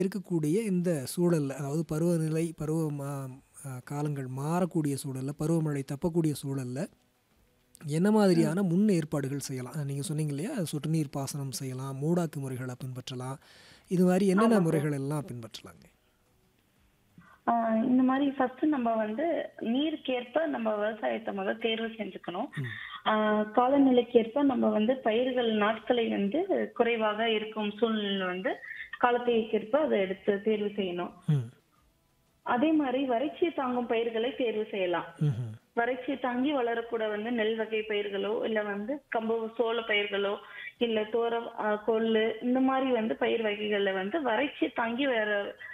இருக்கக்கூடிய இந்த சூழல்ல, அதாவது பருவநிலை, பருவ மா அ காலங்கள் மாறக்கூடிய சூழல்ல, பருவமழை தப்பக்கூடிய சூழல்ல, என்ன ம். மாதிரியான முன் ஏற்பாடுகள் செய்யலாம்? நீங்க சொன்னீங்க இல்லையா? சொட்டு நீர் பாசனம் செய்யலாம், மூடாக்கு முறைகள பின்பற்றலாம். இது மாரி என்னென்ன ஆமா சார். முறைகள் எல்லாம் பின்பற்றலாங்க? ஆ, இந்த மாதிரி ஃபர்ஸ்ட் நம்ம வந்து நீருக்கேற்ப நம்ம விவசாயத்தை முத தேர்வு செஞ்சுக்கணும். ம். ஆ, காலநிலைக்கேற்ப நம்ம வந்து பயிர்கள் நாட்களை வந்து குறைவாக இருக்கும் சூழ்நிலை வந்து காலத்திற்கேற்ப அதை எடுத்து தேர்வு செய்யணும். ம். அதே மாதிரி வறட்சியை தாங்கும் பயிர்களை தேர்வு செய்யலாம். ம்ஹ்ம். வறட்சியை தாங்கி வளரக்கூட வந்து நெல் வகை பயிர்களோ இல்ல வந்து கம்பு சோள பயிர்களோ இல்ல தோர ஆ, கொள்ளு இந்த மாதிரி வந்து பயிர் வகைகள்ல வந்து வறட்சியை தாங்கி வேற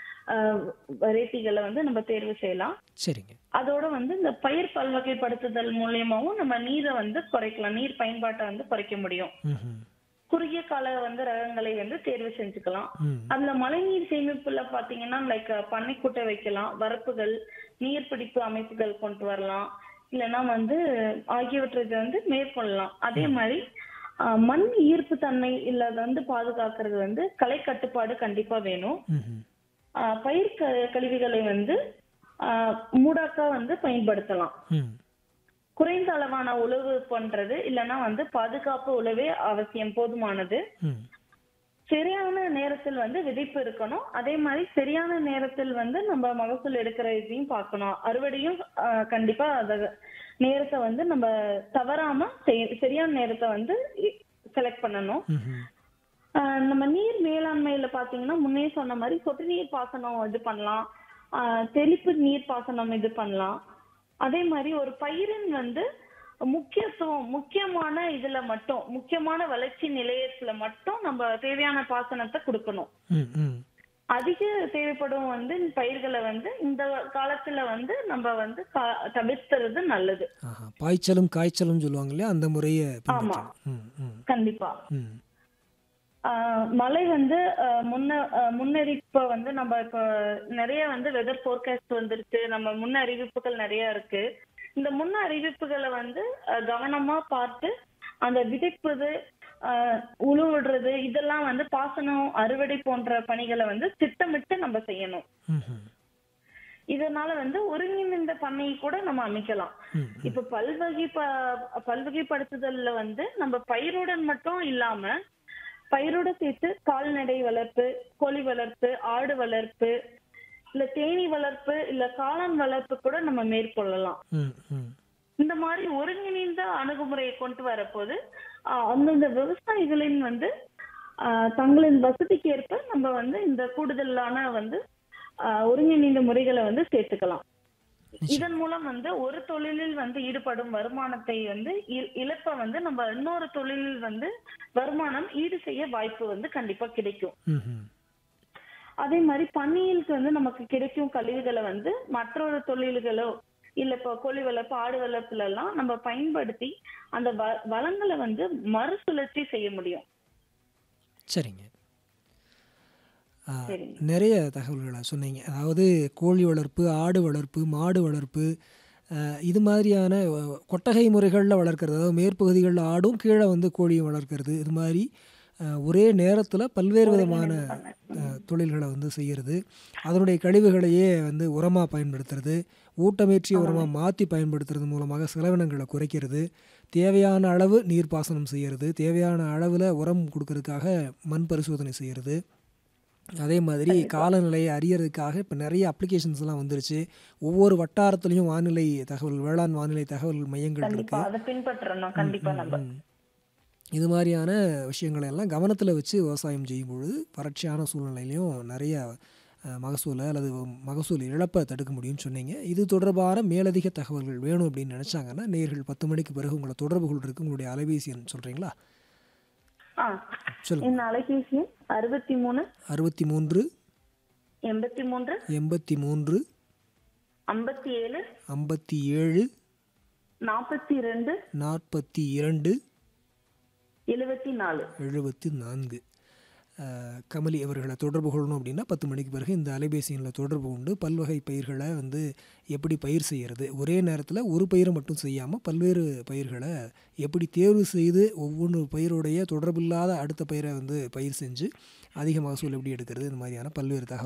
வெரைட்டிகளை வந்து நம்ம தேர்வு செய்யலாம். சரிங்க. அதோட வந்து இந்த பயிர் பல்வகைப்படுத்துதல் மூலியமாவும் நம்ம நீரை வந்து குறைக்கலாம். நீர் பயன்பாட்டை வந்து குறைக்க முடியும். ம்ஹ்ம். குறுகிய கால வந்து ரகங்களை வந்து தேர்வு செஞ்சுக்கலாம். ம். அதுல மழைநீர் சேமிப்புல பாத்தீங்கன்னா லைக் பண்ணைக்குட்டை வைக்கலாம், வரப்புகள், நீர்பிடிப்பு அமைப்புகள் கொண்டு வரலாம். இல்லைன்னா வந்து ஆகியவற்றை வந்து மேற்கொள்ளலாம். அதே ம். மாதிரி ஆ, மண் ஈர்ப்பு தன்மை இல்ல அதை வந்து பாதுகாக்கிறது வந்து களை கட்டுப்பாடு கண்டிப்பா வேணும். ம்ஹ்ம். ஆ, பயிர் க கழிவுகளை வந்து ஆ, மூடாக்கா வந்து பயன்படுத்தலாம். ம். குறைந்த அளவான உழவு பண்றது இல்லைன்னா வந்து பாதுகாப்பு உழவே அவசியம் போதுமானது. ம். சரியான நேரத்தில் வந்து விதைப்பு இருக்கணும். அதே மாதிரி சரியான நேரத்தில் வந்து நம்ம மகசூல் எடுக்கிற இதையும் பார்க்கணும். அறுவடையும் ஆ, கண்டிப்பா அத நேரத்தை வந்து நம்ம தவறாம செய்- சரியான நேரத்தை வந்து செலக்ட் பண்ணணும். ம்ஹ்ம். ஆ, நம்ம நீர் மேலாண்மையில பாத்தீங்கன்னா முன்னே சொன்ன மாதிரி சொட்டு நீர் பாசனம் இது பண்ணலாம். ஆ, தெளிப்பு நீர் பாசனம் இது பண்ணலாம். அதே மாதிரி ஒரு பயிரின் வந்து முக்கியத்துவம் முக்கியமான இதுல மட்டும் முக்கியமான வளர்ச்சி நிலையத்துல மட்டும் நம்ம தேவையான பாசனத்தை கொடுக்கணும். ம். ம். அதிக தேவைப்படும் வந்து பயிர்களை வந்து இந்த காலத்துல வந்து நம்ம வந்து கா- தவிர்த்துறது நல்லது. ஆஹா. பாய்ச்சலும், காய்ச்சலும் சொல்லுவாங்க இல்லையா? அந்த முறைய ஆமா பின்பற்றலாம். ம். ம். கண்டிப்பா. ம். ஆஹ் மழை வந்து ஆஹ் முன்ன ஆஹ் முன்னறிவிப்பை வந்து நம்ம இப்போ நிறைய வந்து வெதர் ஃபோர்காஸ்ட் வந்துருச்சு நம்ம முன்ன அறிவிப்புகள் நிறைய இருக்கு இந்த முன்ன அறிவிப்புகளை வந்து ஆஹ் கவனமா பார்த்து அந்த விதைப்பது ஆஹ் உழுவிடுறது இதெல்லாம் வந்து பாசனம் அறுவடை போன்ற பணிகளை வந்து திட்டமிட்டு நம்ம செய்யணும் ம்ஹ்ம். இதனால வந்து ஒருங்கிணைந்த பண்ணையை கூட நம்ம அமைக்கலாம் ம். ம். இப்ப பல்வகை ப- பல்வகைப்படுத்துதல்ல வந்து நம்ம பயிருடன் மட்டும் இல்லாம பயிரோட சேர்த்து கால்நடை வளர்ப்பு கோழி வளர்ப்பு ஆடு வளர்ப்பு இல்ல தேனீ வளர்ப்பு இல்ல காளான் வளர்ப்பு கூட நம்ம மேற்கொள்ளலாம் ம். ம். இந்த மாதிரி ஒருங்கிணைந்த அணுகுமுறையை கொண்டு வரப்போது ஆஹ், அந்தந்த விவசாயிகளின் வந்து ஆஹ், தங்களின் வசதிக்கு ஏற்ப நம்ம வந்து இந்த கூடுதலான வந்து ஆஹ், ஒருங்கிணைந்த முறைகளை வந்து சேர்த்துக்கலாம் நிச்சயம். இதன் மூலம் வந்து ஒரு தொழிலில் வந்து ஈடுபடும் வருமானத்தை வந்து இ- இழப்ப வந்து நம்ம இன்னொரு தொழிலில் வந்து வருமானம் ஈடு செய்ய வாய்ப்பு வந்து கண்டிப்பா கிடைக்கும் ம்ஹ்ம். அதே மாதிரி பண்ணையிலுக்கு வந்து நமக்கு கிடைக்கும் கழிவுகளை வந்து மற்றொரு தொழில்களோ இல்ல இப்போ கோழி வளர்ப்பு ஆடு வளர்ப்புல எல்லாம் நம்ம பயன்படுத்தி அந்த வ- வளங்களை வந்து மறுசுழற்சி செய்ய முடியும் சரிங்க. ஆ, சரிங்க நிறைய தகவல்களை சொன்னீங்க. அதாவது கோழி வளர்ப்பு, ஆடு வளர்ப்பு, மாடு வளர்ப்பு, அ, இது மாதிரியான அ, கொட்டகை முறைகள்ல வளர்க்கறது. அதாவது மேற்பகுதிகள்ல ஆடும், கீழ வந்து கோழியும் வளர்க்கறது. இது மாரி அ, ஒரே நேரத்துல பல்வேறு விதமான ஒருங்கிணைந்த பண்ணை அ, ம். தொழில்கள வந்து செய்யறது. அதனுடைய கழிவுகளையே வந்து உரமா பயன்படுத்துறது. ஊட்டமேற்றிய உரமா ஆமாங்க மாத்தி பயன்படுத்துறது மூலமாக செலவினங்கள குறைக்கிறது. தேவையான அளவு நீர் பாசனம் செய்யறது. தேவையான அளவுல உரம் குடுக்கறதுக்காக மண் பரிசோதனை செய்யறது. அதே மாதிரி கண்டிப்பா காலநிலையை அறியறதுக்காக இப்ப நிறைய அப்ளிகேஷன்ஸ்லாம் வந்துருச்சு. ஒவ்வொரு வட்டாரத்திலயும் வானிலை தகவல் வேளாண் வானிலை தகவல் மையங்கள் கண்டிப்பா இருக்கு. அதை பின்பற்றணும் ம். கண்டிப்பா ம். நம்ம ம். இது மாரியான விஷயங்களை எல்லாம் கவனத்துல வச்சு விவசாயம் செய்யும் பொழுது, வறட்சியான சூழ்நிலையிலயும் நிறைய அ, மகசூல அல்லது மகசூல் இழப்ப தடுக்க முடியும்னு சொன்னீங்க. இது தொடர்பான மேலதிக தகவல்கள் வேணும் அப்படின்னு நினைச்சாங்கன்னா, நேயர்கள் 10 மணிக்கு பிறகு உங்கள தொடர்பு கொள்றதுக்கு உங்களுடைய அலைபேசி எண் சொல்றீங்களா? ஆ சொல்லுங்க. என் அலைபேசி எண் அறுபத்தி மூணு 63 எண்பத்தி மூன்று 83 ஐம்பத்தி ஏழு 57 நாற்பத்தி ரெண்டு 42 எழுபத்தி நாலு 74 அஹ், கமலி அவர்களை தொடர்பு கொள்ளணும் அப்படின்னா பத்து மணிக்கு பிறகு இந்த அலைபேசி எண்ணில் தொடர்பு கொண்டு பல்வகை பயிர்களை வந்து எப்படி பயிர் செய்கிறது ஒரே நேரத்தில் ஒரு பயிரை மட்டும் செய்யாமல் பல்வேறு பயிர்களை எப்படி தேர்வு செய்து ஒவ்வொன்று பயிரோடைய தொடர்பில்லாத அடுத்த பயிரை வந்து பயிர் செஞ்சு அதிக மகசூல் எப்படி எடுக்கிறது இந்த மாதிரியான பல்வேறு தகவல்